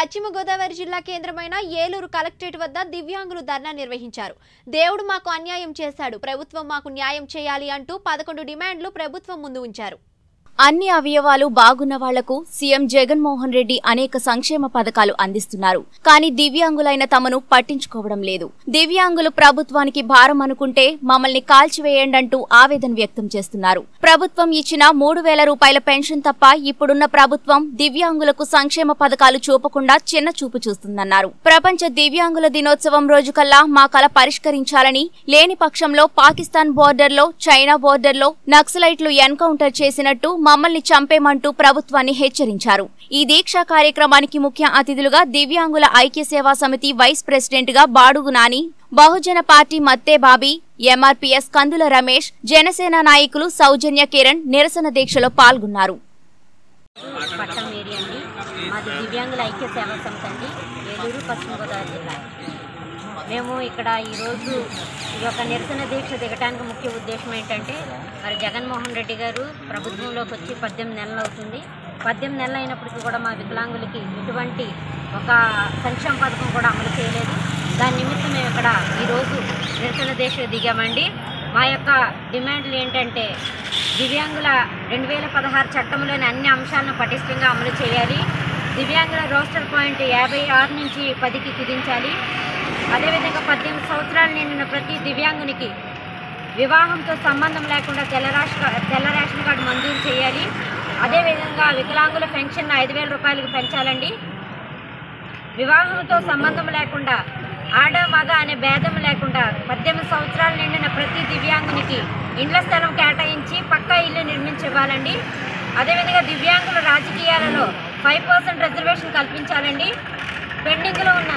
పశ్చిమ గోదావరి జిల్లా కేంద్రమైన ఏలూరు కలెక్టరేట్ వద్ద దివ్యాంగులు ధర్నా నిర్వహించారు దేవుడు మాకు అన్యాయం చేశాడు ప్రభుత్వం మాకు న్యాయం చేయాలి అంటూ పదకొండు డిమాండ్లు ప్రభుత్వం ముందు ఉంచారు అన్ని అవయవాలు బాగున్న వాళ్లకు సీఎం జగన్మోహన్ రెడ్డి అనేక సంక్షేమ పథకాలు అందిస్తున్నారు కానీ దివ్యాంగులైన తమను పట్టించుకోవడం లేదు దివ్యాంగులు ప్రభుత్వానికి భారం అనుకుంటే మమ్మల్ని కాల్చివేయండంటూ ఆవేదన వ్యక్తం చేస్తున్నారు ప్రభుత్వం ఇచ్చిన మూడు వేల రూపాయల పెన్షన్ తప్ప ఇప్పుడున్న ప్రభుత్వం దివ్యాంగులకు సంక్షేమ పథకాలు చూపకుండా చిన్న చూపు చూస్తుందన్నారు ప్రపంచ దివ్యాంగుల దినోత్సవం రోజుకల్లా మా కల పరిష్కరించాలని లేని పక్షంలో పాకిస్తాన్ బోర్డర్లో చైనా బోర్డర్లో నక్సలైట్లు ఎన్కౌంటర్ చేసినట్టు మమ్మల్ని చంపేమంటూ ప్రభుత్వాన్ని హెచ్చరించారు ఈ దీక్షా కార్యక్రమానికి ముఖ్య అతిథులుగా దివ్యాంగుల ఐక్య సేవా సమితి వైస్ ప్రెసిడెంట్ గా బాడుగు నాని బహుజన పార్టీ మత్తే బాబీ ఎంఆర్పీఎస్ కందుల రమేష్ జనసేన నాయకులు సౌజన్య కిరణ్ నిరసన దీక్షలో పాల్గొన్నారు పట్టం ఏరియా అండి మాది దివ్యాంగుల ఐక్య సేవా సమితి అండి ఏలూరు పశ్చిమ గోదావరి జిల్లా మేము ఇక్కడ ఈరోజు ఈ యొక్క నిరసన దీక్ష దిగటానికి ముఖ్య ఉద్దేశం ఏంటంటే మరి జగన్మోహన్ రెడ్డి గారు ప్రభుత్వంలోకి వచ్చి పద్దెనిమిది నెలలు అవుతుంది పద్దెనిమిది నెలలు అయినప్పటికీ కూడా మా వికలాంగులకి ఎటువంటి ఒక సంక్షేమ పథకం కూడా అమలు చేయలేదు దాని నిమిత్తం మేము ఇక్కడ ఈరోజు నిరసన దీక్ష దిగామండి మా యొక్క డిమాండ్లు ఏంటంటే దివ్యాంగుల రెండు వేల పదహారు చట్టంలోని అన్ని అంశాలను పటిష్టంగా అమలు చేయాలి దివ్యాంగుల రోస్టర్ పాయింట్ యాభై ఆరు నుంచి పదికి కుదించాలి అదేవిధంగా పద్దెనిమిది సంవత్సరాలు నిండిన ప్రతి దివ్యాంగునికి వివాహంతో సంబంధం లేకుండా తెల్ల రేషన్ తెల్ల రేషన్ కార్డు మంజూరు చేయాలి అదేవిధంగా వికలాంగుల పెన్షన్ ఐదు వేల రూపాయలకు పెంచాలండి వివాహంతో సంబంధం లేకుండా ఆడ మగ అనే భేదం లేకుండా పద్దెనిమిది సంవత్సరాలు నిండిన ప్రతి దివ్యాంగునికి ఇండ్ల స్థలం కేటాయించి పక్కా ఇల్లు నిర్మించివ్వాలండి అదేవిధంగా దివ్యాంగుల రాజకీయాలలో ఫైవ్ పర్సెంట్ రిజర్వేషన్ కల్పించాలండి పెండింగ్లో ఉన్న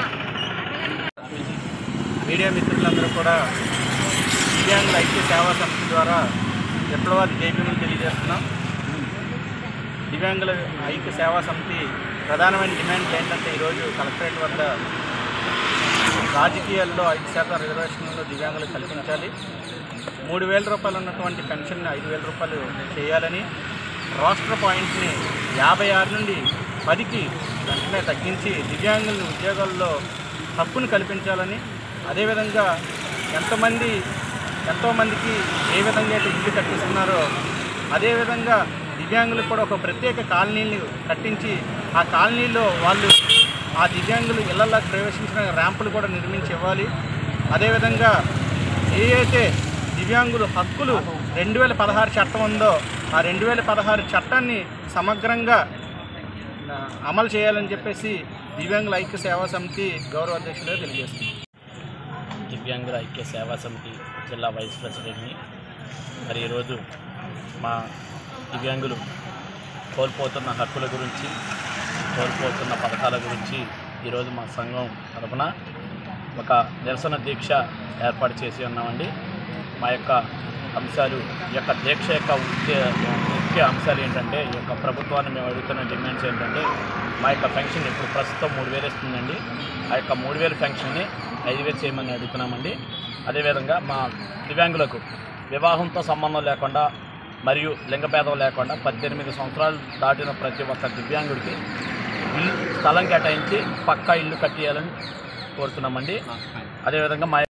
మీడియా మిత్రులందరూ కూడా దివ్యాంగుల ఐక్య సేవా సమితి ద్వారా విప్లవాది జైభీములు తెలియజేస్తున్నాం దివ్యాంగుల ఐక్య సేవా సమితి ప్రధానమైన డిమాండ్లు ఏంటంటే ఈరోజు కలెక్టరేట్ వద్ద రాజకీయాల్లో ఐదు శాతం రిజర్వేషన్లు దివ్యాంగులకు కల్పించాలి మూడు వేల రూపాయలు ఉన్నటువంటి పెన్షన్ ఐదు వేల రూపాయలు చేయాలని రాష్ట్ర పాయింట్ని యాభై ఆరు నుండి పదికి వెంటనే తగ్గించి దివ్యాంగుల ఉద్యోగాల్లో హక్కును కల్పించాలని అదేవిధంగా ఎంతమంది ఎంతోమందికి ఏ విధంగా అయితే ఇల్లు కట్టిస్తున్నారో అదేవిధంగా దివ్యాంగులకు కూడా ఒక ప్రత్యేక కాలనీలు కట్టించి ఆ కాలనీలో వాళ్ళు ఆ దివ్యాంగులు ఇళ్లలో ప్రవేశించిన ర్యాంపులు కూడా నిర్మించి ఇవ్వాలి అదేవిధంగా ఏ అయితే దివ్యాంగులు హక్కులు రెండు వేల పదహారు చట్టం ఉందో ఆ రెండు వేల పదహారు చట్టాన్ని సమగ్రంగా ఆ, అమలు చేయాలని చెప్పేసి దివ్యాంగుల ఐక్య సేవా సమితి గౌరవ అధ్యక్షులుగా తెలియజేస్తుంది దివ్యాంగుల ఐక్య సేవా సమితి జిల్లా వైస్ ప్రెసిడెంట్ని మరి ఈరోజు మా దివ్యాంగులు కోల్పోతున్న హక్కుల గురించి కోల్పోతున్న పథకాల గురించి ఈరోజు మా సంఘం తరఫున ఒక నిరసన దీక్ష ఏర్పాటు చేసి ఉన్నామండి మా యొక్క అంశాలు ఈ యొక్క దీక్ష యొక్క ముఖ్య ముఖ్య అంశాలు ఏంటంటే ఈ యొక్క ప్రభుత్వాన్ని మేము అడుగుతున్న డిమాండ్స్ ఏంటంటే మా యొక్క పెన్షన్ ఇప్పుడు ప్రస్తుతం మూడు వేలు ఇస్తుందండి ఆ యొక్క మూడు వేలు పెన్షన్ని ఐదు వేలు చేయమని అడుగుతున్నామండి అదేవిధంగా మా దివ్యాంగులకు వివాహంతో సంబంధం లేకుండా మరియు లింగభేదం లేకుండా పద్దెనిమిది సంవత్సరాలు దాటిన ప్రతి ఒక్క దివ్యాంగుడికి ఇల్లు స్థలం కేటాయించి పక్కా ఇల్లు కట్టియాలని కోరుతున్నామండి అదేవిధంగా మా